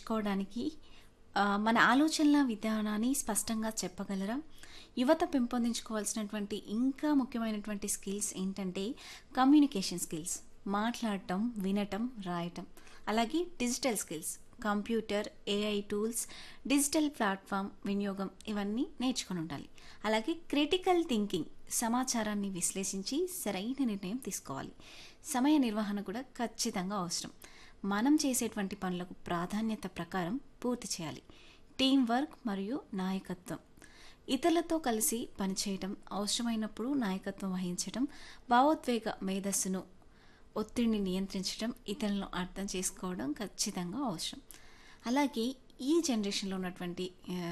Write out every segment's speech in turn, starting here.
నేర్చుకోవడానికి ఆ, మన ఆలోచనల విధానాన్ని స్పష్టంగా చెప్పగలరా యువత పెంపొందించుకోవాల్సినటువంటి ఇంకా ముఖ్యమైనటువంటి స్కిల్స్ ఏంటంటే కమ్యూనికేషన్ స్కిల్స్ మాట్లాడటం వినటం రాయటం అలాగే digital skills computer AI tools digital platform వినియోగం ఇవన్నీ నేర్చుకొని ఉండాలి అలాగే క్రిటికల్ థింకింగ్ సమాచారాన్ని విశ్లేషించి సరైన నిర్ణయం తీసుకోవాలి సమయ నిర్వహణ కూడా ఖచ్చితంగా అవసరం మనం చేసేటువంటి పనులకు ప్రాధాన్యత ప్రకారం పూర్తి చేయాలి టీం వర్క్ మరియు నాయకత్వం ఇతరులతో కలిసి పనిచేయటం అవసరమైనప్పుడు నాయకత్వం వహించటం భావోద్వేగ మేధస్సును ఒత్తిడిని నియంత్రించడం ఇతరులను అర్థం చేసుకోవడం ఖచ్చితంగా అవసరం అలాగే ఈ జనరేషన్లో ఉన్నటువంటి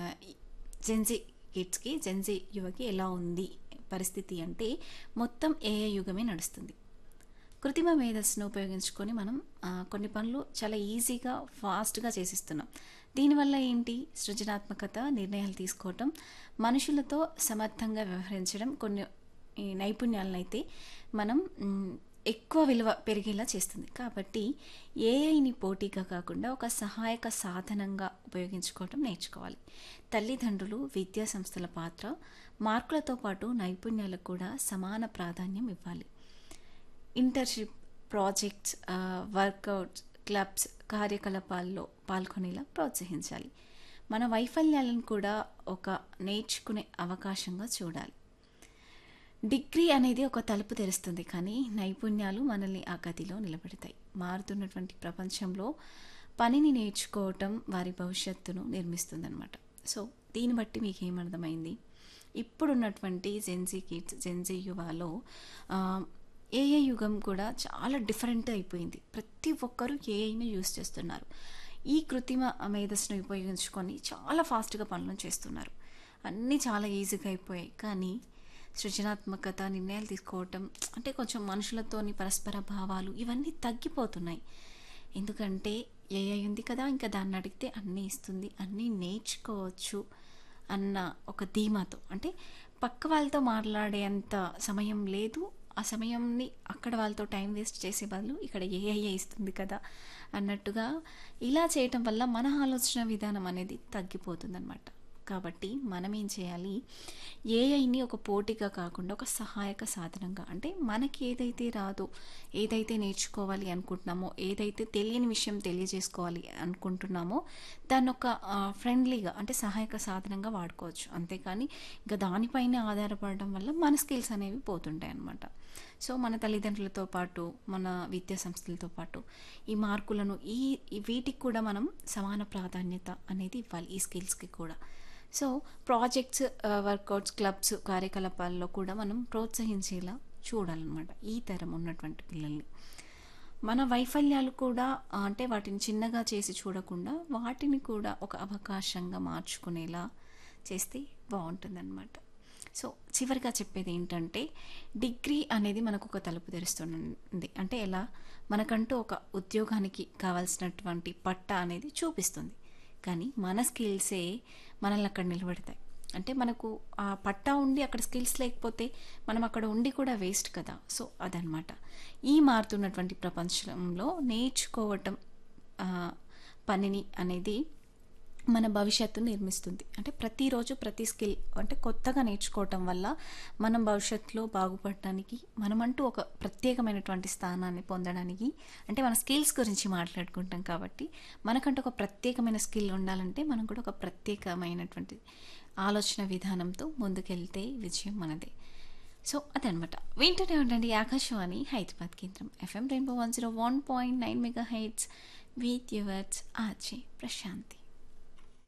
జెన్జీ కిడ్స్కి జెన్జీ యువకి ఎలా ఉంది పరిస్థితి అంటే మొత్తం ఏఐ యుగమే నడుస్తుంది కృత్రిమ మేధస్సును ఉపయోగించుకొని మనం ఆ, కొన్ని పనులు చాలా ఈజీగా ఫాస్ట్గా చేసిస్తున్నాం దీనివల్ల ఏంటి సృజనాత్మకత నిర్ణయాలు తీసుకోవటం మనుషులతో సమర్థంగా వ్యవహరించడం కొన్ని ఈ నైపుణ్యాలను అయితే మనం మ్, ఎక్కువ విలువ పెరిగేలా చేస్తుంది కాబట్టి ఏఐని పోటీగా కాకుండా ఒక సహాయక సాధనంగా ఉపయోగించుకోవటం నేర్చుకోవాలి తల్లిదండ్రులు విద్యా సంస్థల పాత్ర మార్కులతో పాటు నైపుణ్యాలకు కూడా సమాన ప్రాధాన్యం ఇవ్వాలి ఇంటర్న్షిప్ ప్రాజెక్ట్స్ వర్కౌట్స్ క్లబ్స్ కార్యకలాపాల్లో పాల్గొనేలా ప్రోత్సహించాలి మన వైఫల్యాలను కూడా ఒక నేర్చుకునే అవకాశంగా చూడాలి డిగ్రీ అనేది ఒక తలుపు తెరుస్తుంది కానీ నైపుణ్యాలు మనల్ని ఆ గదిలో నిలబెడతాయి మారుతున్నటువంటి ప్రపంచంలో పనిని నేర్చుకోవటం వారి భవిష్యత్తును నిర్మిస్తుందన్నమాట సో దీన్ని బట్టి మీకు ఏమర్థమైంది ఇప్పుడున్నటువంటి జెన్జీ కిడ్స్ జెన్జీ యువాలో ఆ, ఏఐ యుగం కూడా చాలా డిఫరెంట్ అయిపోయింది ప్రతి ఒక్కరూ ఏఐని యూస్ చేస్తున్నారు ఈ కృత్రిమ మేధస్సును ఉపయోగించుకొని చాలా ఫాస్ట్గా పనులను చేస్తున్నారు అన్నీ చాలా ఈజీగా అయిపోయాయి కానీ సృజనాత్మకత నిర్ణయాలు తీసుకోవటం అంటే కొంచెం మనుషులతోని పరస్పర భావాలు ఇవన్నీ తగ్గిపోతున్నాయి ఎందుకంటే ఏఐ ఉంది కదా ఇంకా దాన్ని అడిగితే అన్నీ ఇస్తుంది అన్నీ నేర్చుకోవచ్చు అన్న ఒక ధీమాతో అంటే పక్క వాళ్ళతో మాట్లాడేంత సమయం లేదు ఆ సమయంని అక్కడ వాళ్ళతో టైం వేస్ట్ చేసే బదులు ఇక్కడ ఏఐ ఇస్తుంది కదా అన్నట్టుగా ఇలా చేయటం వల్ల మన ఆలోచన విధానం అనేది తగ్గిపోతుందన్నమాట కాబట్టి మనం ఏం చేయాలి ఏఐని ఒక పోటీగా కాకుండా ఒక సహాయక సాధనంగా అంటే మనకి ఏదైతే రాదో ఏదైతే నేర్చుకోవాలి అనుకుంటున్నామో ఏదైతే తెలియని విషయం తెలియజేసుకోవాలి అనుకుంటున్నామో దాన్ని ఒక ఫ్రెండ్లీగా అంటే సహాయక సాధనంగా వాడుకోవచ్చు అంతేకాని ఇంకా దానిపైనే ఆధారపడడం వల్ల మన స్కిల్స్ అనేవి పోతుంటాయి అన్నమాట సో మన తల్లిదండ్రులతో పాటు మన విద్యా సంస్థలతో పాటు ఈ మార్కులను ఈ ఈ వీటికి కూడా మనం సమాన ప్రాధాన్యత అనేది ఇవ్వాలి ఈ స్కిల్స్కి కూడా సో ప్రాజెక్ట్స్ వర్కౌట్స్ క్లబ్స్ కార్యకలాపాల్లో కూడా మనం ప్రోత్సహించేలా చూడాలన్నమాట ఈ తరం ఉన్నటువంటి పిల్లల్ని మన వైఫల్యాలు కూడా ఆ, అంటే వాటిని చిన్నగా చేసి చూడకుండా వాటిని కూడా ఒక అవకాశంగా మార్చుకునేలా చేస్తే బాగుంటుందన్నమాట సో చివరిగా చెప్పేది ఏంటంటే డిగ్రీ అనేది మనకు ఒక తలుపు తెరుస్తుంది అంటే ఎలా మనకంటూ ఒక ఉద్యోగానికి కావాల్సినటువంటి పట్ట అనేది చూపిస్తుంది కానీ మన స్కిల్సే మనల్ని అక్కడ నిలబెడతాయి అంటే మనకు ఆ పట్టా ఉండి అక్కడ స్కిల్స్ లేకపోతే మనం అక్కడ ఉండి కూడా వేస్ట్ కదా సో అదనమాట ఈ మారుతున్నటువంటి ప్రపంచంలో నేర్చుకోవటం ఆ, పనిని అనేది మన భవిష్యత్తును నిర్మిస్తుంది అంటే ప్రతిరోజు ప్రతి స్కిల్ అంటే కొత్తగా నేర్చుకోవటం వల్ల మనం భవిష్యత్తులో బాగుపడటానికి మనమంటూ ఒక ప్రత్యేకమైనటువంటి స్థానాన్ని పొందడానికి అంటే మన స్కిల్స్ గురించి మాట్లాడుకుంటాం కాబట్టి మనకంటూ ఒక ప్రత్యేకమైన స్కిల్ ఉండాలంటే మనం కూడా ఒక ప్రత్యేకమైనటువంటి ఆలోచన విధానంతో ముందుకెళ్తే విజయం మనదే సో అదనమాట వింటూనే ఉండండి ఆకాశవాణి హైదరాబాద్ కేంద్రం FM rainbow one zero one point nine mega heights with yours RJ Prashanti